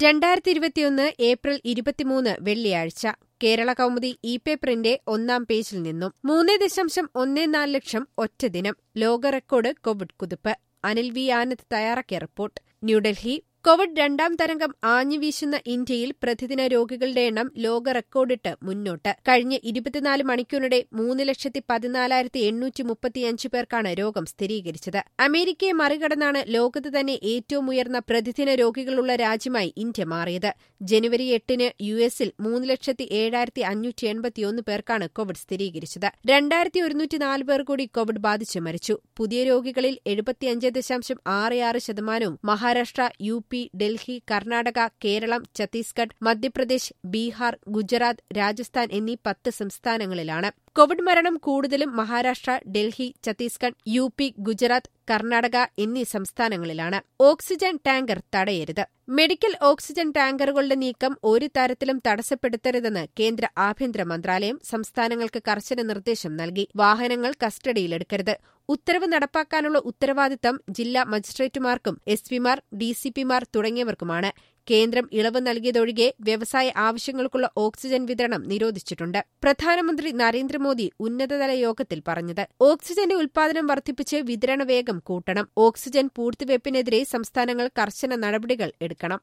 രണ്ടായിരത്തി ഇരുപത്തിയൊന്ന് ഏപ്രിൽ ഇരുപത്തിമൂന്ന് വെള്ളിയാഴ്ച കേരള കൗമുദി ഇ പേപ്പറിന്റെ ഒന്നാം പേജിൽ നിന്നും മൂന്ന് ദശാംശം ഒന്ന് നാല് ലക്ഷം ഒറ്റ ദിനം ലോക റെക്കോർഡ് കോവിഡ് കുതിപ്പ് അനിൽ വി ആനന്ദ് തയ്യാറാക്കിയ റിപ്പോർട്ട് ന്യൂഡൽഹി കോവിഡ് രണ്ടാം തരംഗം ആഞ്ഞുവീശുന്ന ഇന്ത്യയിൽ പ്രതിദിന രോഗികളുടെ എണ്ണം ലോക റെക്കോർഡിട്ട് മുന്നോട്ട് കഴിഞ്ഞ ഇരുപത്തിനാല് മണിക്കൂറിനിടെ മൂന്ന് ലക്ഷത്തി പതിനാലായിരത്തി എണ്ണൂറ്റി മുപ്പത്തിയഞ്ച് പേർക്കാണ് രോഗം സ്ഥിരീകരിച്ചത് അമേരിക്കയെ മറികടന്നാണ് ലോകത്ത് തന്നെ ഏറ്റവും ഉയർന്ന പ്രതിദിന രോഗികളുള്ള രാജ്യമായി ഇന്ത്യ മാറിയത് ജനുവരി എട്ടിന് യു എസിൽ മൂന്ന് ലക്ഷത്തി ഏഴായിരത്തി അഞ്ഞൂറ്റി എൺപത്തിയൊന്ന് പേർക്കാണ് കോവിഡ് സ്ഥിരീകരിച്ചത് രണ്ടായിരത്തി ഒരുന്നൂറ്റി നാല് പേർ കൂടി കോവിഡ് ബാധിച്ച് മരിച്ചു പുതിയ രോഗികളിൽ എഴുപത്തിയഞ്ച് ദശാംശം ആറ് ആറ് ശതമാനവും മഹാരാഷ്ട്ര യു പി ഡൽഹി കർണാടക കേരളം ഛത്തീസ്ഗഡ് മധ്യപ്രദേശ് ബീഹാർ ഗുജറാത്ത് രാജസ്ഥാൻ എന്നീ പത്ത് സംസ്ഥാനങ്ങളിലാണ് കോവിഡ് മരണം കൂടുതലും മഹാരാഷ്ട്ര ഡൽഹി ഛത്തീസ്ഗഡ് യു പി ഗുജറാത്ത് കർണാടക എന്നീ സംസ്ഥാനങ്ങളിലാണ് ഓക്സിജൻ ടാങ്കർ തടയരുത് മെഡിക്കൽ ഓക്സിജൻ ടാങ്കറുകളുടെ നീക്കം ഒരു തരത്തിലും തടസ്സപ്പെടുത്തരുതെന്ന് കേന്ദ്ര ആഭ്യന്തര മന്ത്രാലയം സംസ്ഥാനങ്ങൾക്ക് കർശന നിർദ്ദേശം നൽകി വാഹനങ്ങൾ കസ്റ്റഡിയിലെടുക്കരുത് ഉത്തരവ് നടപ്പാക്കാനുള്ള ഉത്തരവാദിത്തം ജില്ലാ മജിസ്ട്രേറ്റുമാർക്കും എസ് പിമാർ ഡിസിപിമാർ തുടങ്ങിയവർക്കുമാണ് കേന്ദ്രം ഇളവ് നൽകിയതൊഴികെ വ്യവസായ ആവശ്യങ്ങൾക്കുള്ള ഓക്സിജൻ വിതരണം നിരോധിച്ചിട്ടുണ്ട് പ്രധാനമന്ത്രി നരേന്ദ്രമോദി ഉന്നതതല യോഗത്തിൽ പറഞ്ഞത് ഓക്സിജന്റെ ഉൽപാദനം വർദ്ധിപ്പിച്ച് വിതരണ വേഗം കൂട്ടണം ഓക്സിജൻ പൂഴ്ത്തിവയ്പ്പിനെതിരെ സംസ്ഥാനങ്ങൾ കർശന നടപടികൾ എടുക്കണം